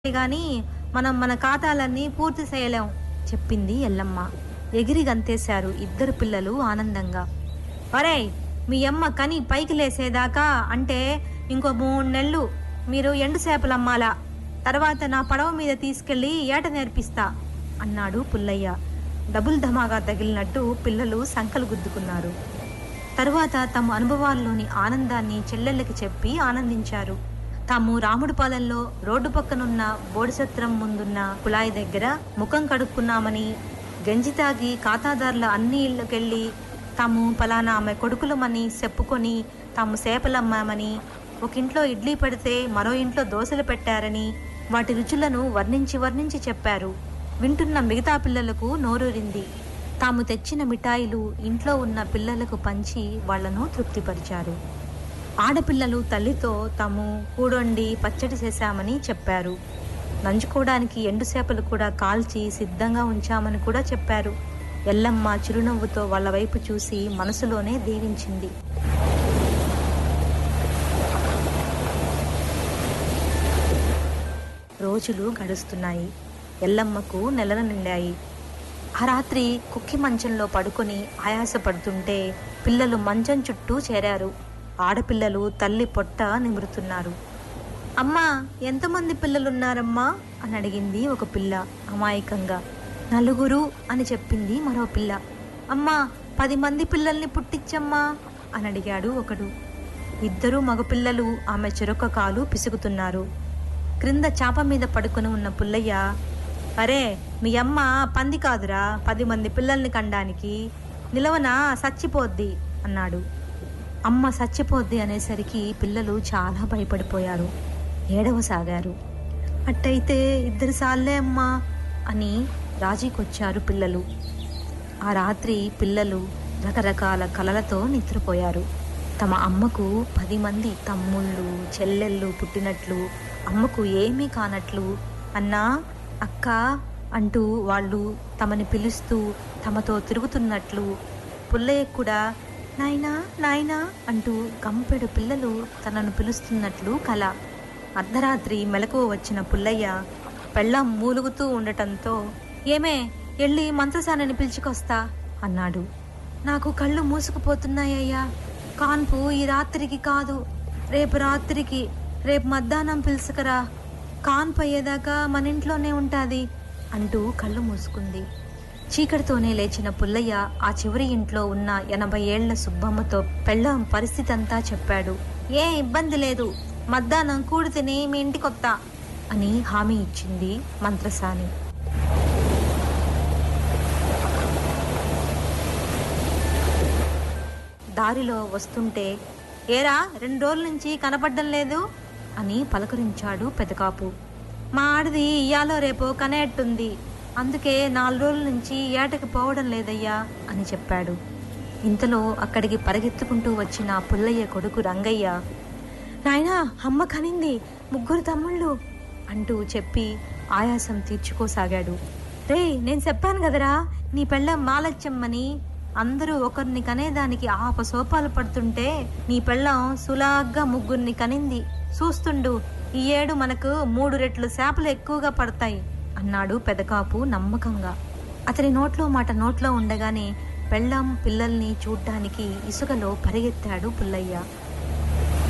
గాని మనం మన ఖాతాలన్నీ పూర్తి చేయలేం చెప్పింది ఎల్లమ్మ ఎగిరి గంతేశారు ఇద్దరు పిల్లలు ఆనందంగా ఒరేయ్ మీ అమ్మ కని పైకి లేసేదాకా అంటే ఇంకో మూడు నెలలు మీరు ఎండు చేపలు అమ్మాలా తర్వాత నా పడవ మీద తీసుకెళ్లి ఏట నేర్పిస్తా అన్నాడు పుల్లయ్య డబుల్ ధమాగా తగిలినట్టు పిల్లలు సంకలు గుద్దుకున్నారు తరువాత తమ అనుభవాల్లోని ఆనందాన్ని చెల్లెళ్ళకి చెప్పి ఆనందించారు తాము రాముడిపాలెంలో రోడ్డు పక్కనున్న బోడిసత్రం ముందున్న కుళాయి దగ్గర ముఖం కడుక్కున్నామని గంజి తాగి ఖాతాదారుల అన్ని ఇళ్ళకెళ్ళి తాము పలానా ఆమె కొడుకులమని చెప్పుకొని తాము సేపలమ్మామని ఒక ఇంట్లో ఇడ్లీ పెడితే మరో ఇంట్లో దోశలు పెట్టారని వాటి రుచులను వర్ణించి వర్ణించి చెప్పారు వింటున్న మిగతా పిల్లలకు నోరూరింది తాము తెచ్చిన మిఠాయిలు ఇంట్లో ఉన్న పిల్లలకు పంచి వాళ్లను తృప్తిపరిచారు ఆడపిల్లలు తల్లితో తాము కూడొండి పచ్చడి చేశామని చెప్పారు నంచుకోవడానికి ఎండు చేపలు కూడా కాల్చి సిద్ధంగా ఉంచామని కూడా చెప్పారు ఎల్లమ్మ చిరునవ్వుతో వాళ్ళ వైపు చూసి మనసులోనే దీవించింది రోజులు గడుస్తున్నాయి ఎల్లమ్మకు నెలలు నిండాయి ఆ రాత్రి కుక్కి మంచంలో పడుకొని ఆయాసపడుతుంటే పిల్లలు మంచం చుట్టూ చేరారు ఆడపిల్లలు తల్లి పొట్ట నిమురుతున్నారు అమ్మా ఎంతమంది పిల్లలున్నారమ్మా అని అడిగింది ఒక పిల్ల అమాయకంగా నలుగురు అని చెప్పింది మరో పిల్ల అమ్మా పది మంది పిల్లల్ని పుట్టించమ్మా అని అడిగాడు ఒకడు ఇద్దరు మగపిల్లలు ఆమె చెరొక కాలు పిసుకుతున్నారు క్రింద చాప మీద పడుకొని ఉన్న పుల్లయ్య అరే మీ అమ్మ పంది కాదురా పది మంది పిల్లల్ని కండానికి నిలవన సచ్చిపోద్ది అన్నాడు అమ్మ సచ్చిపోద్ది అనేసరికి పిల్లలు చాలా భయపడిపోయారు ఏడవసాగారు అట్టయితే ఇద్దరు సార్లే అమ్మా అని రాజీకొచ్చారు పిల్లలు ఆ రాత్రి పిల్లలు రకరకాల కలలతో నిద్రపోయారు తమ అమ్మకు పది మంది తమ్ముళ్ళు చెల్లెళ్ళు పుట్టినట్లు అమ్మకు ఏమీ కానట్లు అన్నా అక్క అంటూ వాళ్ళు తమని పిలుస్తూ తమతో తిరుగుతున్నట్లు పుల్లయ్య కూడా నాయనా నాయనా అంటూ గంపెడు పిల్లలు తనను పిలుస్తున్నట్లు కల అర్ధరాత్రి మెలకువ వచ్చిన పుల్లయ్య పెళ్ళం మూలుగుతూ ఉండటంతో ఏమే ఎళ్ళి మంత్రసానని పిలుచుకొస్తా అన్నాడు నాకు కళ్ళు మూసుకుపోతున్నాయ్యా కాన్పు ఈ రాత్రికి కాదు రేపు రాత్రికి రేపు మధ్యాహ్నం పిలుచుకరా కాన్పు అయ్యేదాకా మన ఇంట్లోనే ఉంటాది అంటూ కళ్ళు మూసుకుంది చీకటితోనే లేచిన పుల్లయ్య ఆ చివరి ఇంట్లో ఉన్న ఎనభై ఏళ్ల సుబ్బమ్మతో పెళ్ళాం పరిస్థితి అంతా చెప్పాడు ఏ ఇబ్బంది లేదు మధ్యాహ్నం కూడి తిని మీ ఇంటికొత్తా అని హామీ ఇచ్చింది మంత్రసాని దారిలో వస్తుంటే ఏరా రెండు రోజుల నుంచి కనపడ్డం లేదు అని పలకరించాడు పెదకాపు మా ఆడిది ఇయాలో రేపో కనేట్టుంది అందుకే నాలుగు రోజుల నుంచి ఏటకి పోవడం లేదయ్యా అని చెప్పాడు ఇంతలో అక్కడికి పరిగెత్తుకుంటూ వచ్చిన పుల్లయ్య కొడుకు రంగయ్య నాయనా అమ్మ కనింది ముగ్గురు తమ్ముళ్ళు అంటూ చెప్పి ఆయాసం తీర్చుకోసాగాడు రే నేను చెప్పాను కదరా నీ పెళ్ళం మాలచ్చమ్మని అందరూ ఒకరిని కనేదానికి ఆప సోపాలు పడుతుంటే నీ పెళ్ళం సులాగ్గా ముగ్గురిని కనింది చూస్తుండు ఈ ఏడు మనకు మూడు రెట్లు చేపలు ఎక్కువగా పడతాయి అన్నాడు పెదకాపు నమ్మకంగా అతని నోట్లో మాట నోట్లో ఉండగానే పెళ్ళాం పిల్లల్ని చూడ్డానికి ఇసుకలో పరిగెత్తాడు పుల్లయ్య